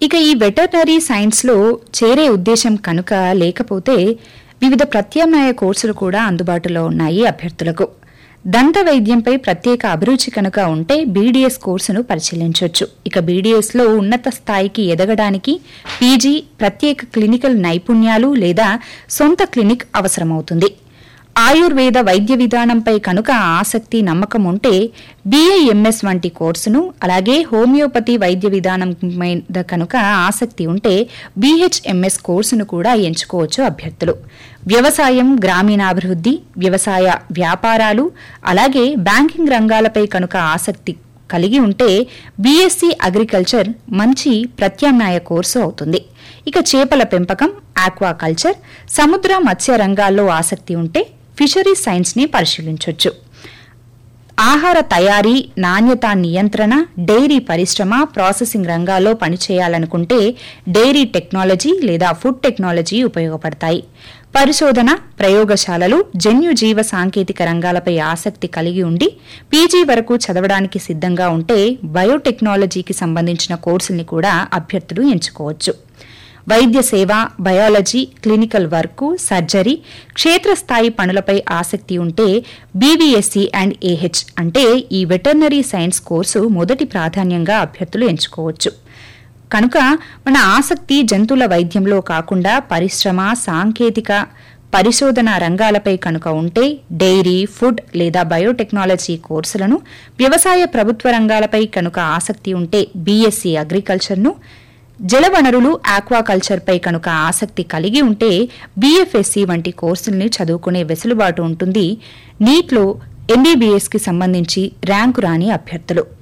ఇక ఈ వెటర్నరీ సైన్స్లో చేరే ఉద్దేశం కనుక లేకపోతే వివిధ ప్రత్యామ్నాయ కోర్సులు కూడా అందుబాటులో ఉన్నాయి అభ్యర్థులకు దంత వైద్యంపై ప్రత్యేక అభిరుచి కనుక ఉంటే బీడీఎస్ కోర్సును పరిశీలించవచ్చు ఇక బీడీఎస్లో ఉన్నత స్థాయికి ఎదగడానికి పీజీ ప్రత్యేక క్లినికల్ నైపుణ్యాలు లేదా సొంత క్లినిక్ అవసరమవుతుంది ఆయుర్వేద వైద్య విధానంపై కనుక ఆసక్తి నమ్మకం ఉంటే బీఐఎంఎస్ వంటి కోర్సును అలాగే హోమియోపతి వైద్య విధానం మీద కనుక ఆసక్తి ఉంటే బీహెచ్ఎంఎస్ కోర్సును కూడా ఎంచుకోవచ్చు అభ్యర్థులు వ్యవసాయం గ్రామీణాభివృద్ధి వ్యవసాయ వ్యాపారాలు అలాగే బ్యాంకింగ్ రంగాలపై కనుక ఆసక్తి కలిగి ఉంటే బీఎస్సీ అగ్రికల్చర్ మంచి ప్రత్యామ్నాయ కోర్సు అవుతుంది ఇక చేపల పెంపకం ఆక్వాకల్చర్ సముద్ర మత్స్య రంగాల్లో ఆసక్తి ఉంటే ఫిషరీ సైన్స్ ని పరిశీలించవచ్చు ఆహార తయారీ నాణ్యత నియంత్రణ డైరీ పరిశ్రమ ప్రాసెసింగ్ రంగాల్లో పనిచేయాలనుకుంటే డైరీ టెక్నాలజీ లేదా ఫుడ్ టెక్నాలజీ ఉపయోగపడతాయి పరిశోధన ప్రయోగశాలలు జన్యు జీవ సాంకేతిక రంగాలపై ఆసక్తి కలిగి ఉండి పీజీ వరకు చదవడానికి సిద్ధంగా ఉంటే బయోటెక్నాలజీకి సంబంధించిన కోర్సుల్ని కూడా అభ్యర్థులు ఎంచుకోవచ్చు వైద్య సేవ బయాలజీ క్లినికల్ వర్క్ సర్జరీ క్షేత్రస్థాయి పనులపై ఆసక్తి ఉంటే బీవీఎస్సీ అండ్ ఏహెచ్ అంటే ఈ వెటర్నరీ సైన్స్ కోర్సు మొదటి ప్రాధాన్యంగా అభ్యర్థులు ఎంచుకోవచ్చు కనుక మన ఆసక్తి జంతువుల వైద్యంలో కాకుండా పరిశ్రమ సాంకేతిక పరిశోధన రంగాలపై కనుక ఉంటే డైరీ ఫుడ్ లేదా బయోటెక్నాలజీ కోర్సులను వ్యవసాయ ప్రభుత్వ రంగాలపై కనుక ఆసక్తి ఉంటే బీఎస్సీ అగ్రికల్చర్ను జలవనరులు ఆక్వాకల్చర్పై కనుక ఆసక్తి కలిగి ఉంటే బీఎఫ్ఎస్సీ వంటి కోర్సుల్ని చదువుకునే వెసులుబాటు ఉంటుంది నీట్లో ఎంబీబీఎస్కి సంబంధించి ర్యాంకు రాని అభ్యర్థులు